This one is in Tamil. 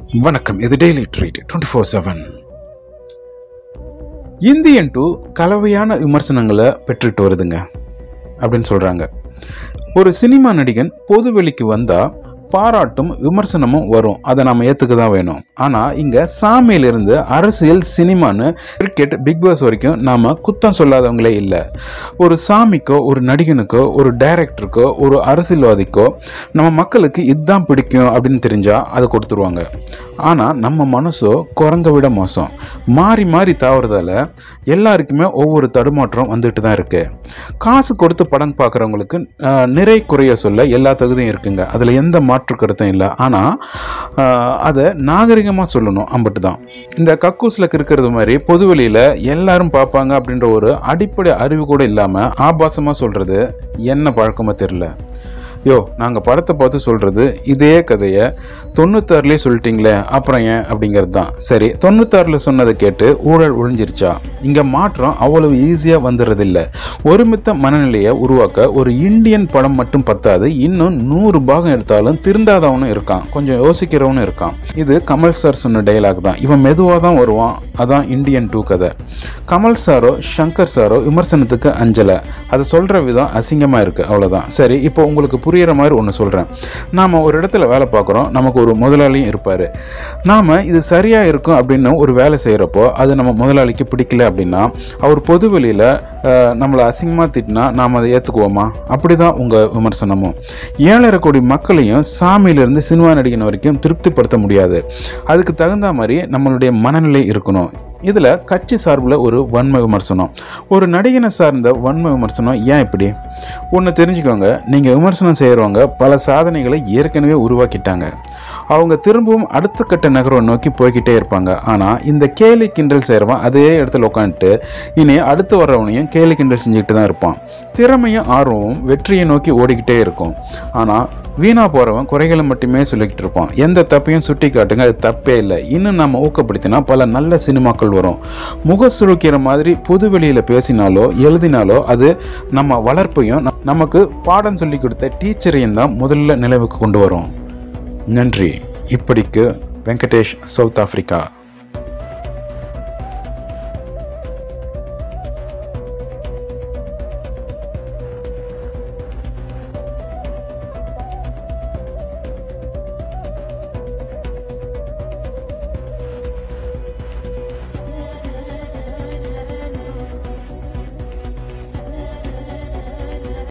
வணக்கம் இது daily treat twenty four seven Indian two கலவையான விமர்சனங்களை பெற்றுட்டு வருதுங்க அப்படின்னு சொல்கிறாங்க ஒரு சினிமா நடிகன் பொதுவெளிக்கு வந்தால் பாராட்டும் விமர்சனமும் வரும் அதை நாம் ஏற்றுக்க தான் வேணும் ஆனால் இங்கே சாமியிலிருந்து அரசியல் சினிமான்னு கிரிக்கெட் பிக் பாஸ் வரைக்கும் நாம் குத்தம் சொல்லாதவங்களே இல்லை ஒரு சாமிக்கோ ஒரு நடிகனுக்கோ ஒரு டைரக்டருக்கோ ஒரு அரசியல்வாதிக்கோ நம்ம மக்களுக்கு இதுதான் பிடிக்கும் அப்படின்னு தெரிஞ்சால் அதை கொடுத்துருவாங்க ஆனால் நம்ம மனசோ குரங்க விட மோசம் மாறி மாறி தாவறதால எல்லாருக்குமே ஒவ்வொரு தடுமாற்றம் வந்துட்டு தான் இருக்கு காசு கொடுத்து படம் பார்க்குறவங்களுக்கு நிறை குறைய சொல்ல எல்லா தகுதியும் இருக்குங்க அதில் எந்த மாற்று கருத்தும் இல்லை ஆனால் அதை நாகரிகமாக சொல்லணும் அம்பட்டு தான் இந்த கக்கூஸில் இருக்கிறது மாதிரி பொதுவெளியில் எல்லாரும் பார்ப்பாங்க அப்படின்ற ஒரு அடிப்படை அறிவு கூட இல்லாமல் ஆபாசமாக சொல்கிறது என்ன பழக்கமாக தெரில யோ நாங்கள் படத்தை பார்த்து சொல்கிறது இதே கதையை தொண்ணூத்தாறுலேயே சொல்லிட்டீங்களே அப்புறம் ஏன் அப்படிங்கிறது தான் சரி தொண்ணூத்தாறில் சொன்னதை கேட்டு ஊழல் ஒழிஞ்சிருச்சா இங்கே மாற்றம் அவ்வளவு ஈஸியாக வந்துடுறதில்ல ஒருமித்த மனநிலையை உருவாக்க ஒரு இந்தியன் படம் மட்டும் பத்தாது இன்னும் நூறு பாகம் எடுத்தாலும் திருந்தாதவனும் இருக்கான் கொஞ்சம் யோசிக்கிறவனும் இருக்கான் இது கமல் சார் சொன்ன டைலாக் தான் இவன் மெதுவாக தான் வருவான் அதான் இந்தியன் டூ கதை கமல் சாரோ சங்கர் சாரோ விமர்சனத்துக்கு அஞ்சலை அதை சொல்கிற விதம் அசிங்கமாக இருக்குது அவ்வளோதான் சரி இப்போ உங்களுக்கு புரியிற மாதிரி ஒன்று சொல்கிறேன் நாம் ஒரு இடத்துல வேலை பார்க்குறோம் நமக்கு ஒரு முதலாளியும் இருப்பார் நாம் இது சரியாக இருக்கும் அப்படின்னு ஒரு வேலை செய்கிறப்போ அது நம்ம முதலாளிக்கு பிடிக்கல அப்படின்னா அவர் பொது வெளியில் நம்மளை அசிங்கமாக திட்டினா நாம் அதை ஏற்றுக்குவோமா அப்படி தான் உங்கள் விமர்சனமும் ஏழரை கோடி மக்களையும் சாமியிலிருந்து சினிமா நடிகன் வரைக்கும் திருப்திப்படுத்த முடியாது அதுக்கு தகுந்த மாதிரி நம்மளுடைய மனநிலை இருக்கணும் இதில் கட்சி சார்பில் ஒரு வன்மை விமர்சனம் ஒரு நடிகனை சார்ந்த வன்மை விமர்சனம் ஏன் இப்படி ஒன்று தெரிஞ்சுக்கோங்க நீங்கள் விமர்சனம் செய்கிறவங்க பல சாதனைகளை ஏற்கனவே உருவாக்கிட்டாங்க அவங்க திரும்பவும் அடுத்த கட்ட நகர்வை நோக்கி போய்கிட்டே இருப்பாங்க ஆனால் இந்த கேலி கிண்டல் செய்கிறவன் அதே இடத்துல உட்காந்துட்டு இனி அடுத்து வர்றவனையும் கேலி கிண்டல் செஞ்சுக்கிட்டு தான் இருப்பான் திறமையும் ஆர்வமும் வெற்றியை நோக்கி ஓடிக்கிட்டே இருக்கும் ஆனால் வீணா போகிறவன் குறைகளை மட்டுமே சொல்லிக்கிட்டு இருப்பான் எந்த தப்பையும் சுட்டி காட்டுங்க அது தப்பே இல்லை இன்னும் நம்ம ஊக்கப்படுத்தினா பல நல்ல சினிமாக்கள் வரும் முக சுழுக்கிற மாதிரி பொது வெளியில் பேசினாலோ எழுதினாலோ அது நம்ம வளர்ப்பையும் ந- நமக்கு பாடம் சொல்லி கொடுத்த டீச்சரையும் தான் முதல்ல நினைவுக்கு கொண்டு வரும் நன்றி இப்படிக்கு வெங்கடேஷ் சவுத் ஆப்பிரிக்கா